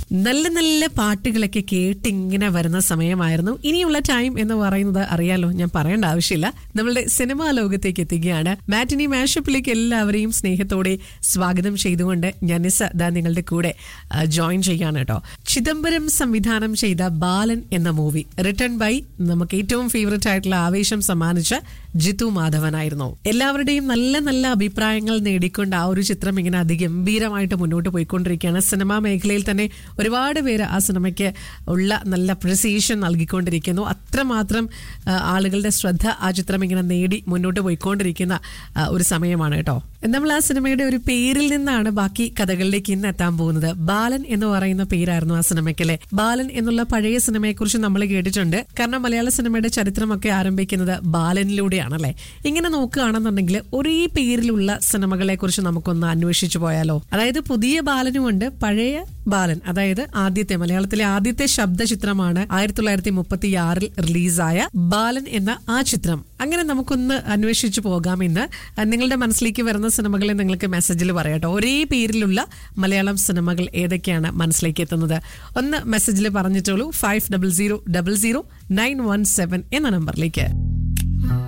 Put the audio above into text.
നല്ല നല്ല പാട്ടുകളൊക്കെ കേട്ട് ഇങ്ങനെ വരുന്ന സമയമായിരുന്നു ഇനിയുള്ള ടൈം എന്ന് പറയുന്നത് അറിയാലോ ഞാൻ പറയേണ്ട ആവശ്യമില്ല നമ്മളുടെ സിനിമാ ലോകത്തേക്ക് എത്തുകയാണ് മാറ്റിനി മാഷപ്പിലേക്ക് എല്ലാവരെയും സ്നേഹത്തോടെ സ്വാഗതം ചെയ്തുകൊണ്ട് ഞാൻ നിസ ദാ നിങ്ങളുടെ കൂടെ ജോയിൻ ചെയ്യാണ് കേട്ടോ ചിദംബരം സംവിധാനം ചെയ്ത ബാലൻ എന്ന മൂവി റിട്ടേൺ ബൈ നമുക്ക് ഏറ്റവും ഫേവററ്റ് ആയിട്ടുള്ള ആവേശം സമ്മാനിച്ച ജിത്തു മാധവനായിരുന്നു എല്ലാവരുടെയും നല്ല നല്ല അഭിപ്രായങ്ങൾ നേടിക്കൊണ്ട് ആ ഒരു ചിത്രം ഇങ്ങനെ അതിഗംഭീരമായിട്ട് മുന്നോട്ട് പോയിക്കൊണ്ടിരിക്കുകയാണ് സിനിമാ മേഖലയിൽ തന്നെ ഒരുപാട് പേര് ആ സിനിമയ്ക്ക് ഉള്ള നല്ല അപ്രിസിയേഷൻ നൽകിക്കൊണ്ടിരിക്കുന്നു അത്രമാത്രം ആ, ആളുകളുടെ ശ്രദ്ധ ആ ചിത്രം ഇങ്ങനെ നേടി മുന്നോട്ട് പോയിക്കൊണ്ടിരിക്കുന്ന ആ, ഒരു സമയമാണ് കേട്ടോ നമ്മൾ ആ സിനിമയുടെ ഒരു പേരിൽ നിന്നാണ് ബാക്കി കഥകളിലേക്ക് ഇന്ന് എത്താൻ പോകുന്നത് ബാലൻ എന്ന് പറയുന്ന പേരായിരുന്നു ആ സിനിമയ്ക്കല്ലേ ബാലൻ എന്നുള്ള പഴയ സിനിമയെ കുറിച്ച് നമ്മൾ കേട്ടിട്ടുണ്ട് കാരണം മലയാള സിനിമയുടെ ചരിത്രമൊക്കെ ആരംഭിക്കുന്നത് ബാലനിലൂടെയാണല്ലേ ഇങ്ങനെ നോക്കുകയാണെന്നുണ്ടെങ്കിൽ ഒരേ പേരിലുള്ള സിനിമകളെ കുറിച്ച് നമുക്കൊന്ന് അന്വേഷിച്ചു പോയാലോ അതായത് പുതിയ ബാലനുമുണ്ട് പഴയ ബാലൻ അതായത് ആദ്യത്തെ മലയാളത്തിലെ ആദ്യത്തെ ശബ്ദചിത്രമാണ് ആയിരത്തി തൊള്ളായിരത്തി മുപ്പത്തി ആറിൽ റിലീസായ ബാലൻ എന്ന ആ ചിത്രം അങ്ങനെ നമുക്കൊന്ന് അന്വേഷിച്ചു പോകാമെന്ന് നിങ്ങളുടെ മനസ്സിലേക്ക് വരുന്ന സിനിമകളെ നിങ്ങൾക്ക് മെസ്സേജിൽ പറയാട്ടോ ഒരേ പേരിലുള്ള മലയാളം സിനിമകൾ ഏതൊക്കെയാണ് മനസ്സിലേക്ക് എത്തുന്നത് ഒന്ന് മെസ്സേജിൽ പറഞ്ഞിട്ടുള്ളൂ five double zero double zero nine one seven എന്ന നമ്പറിലേക്ക്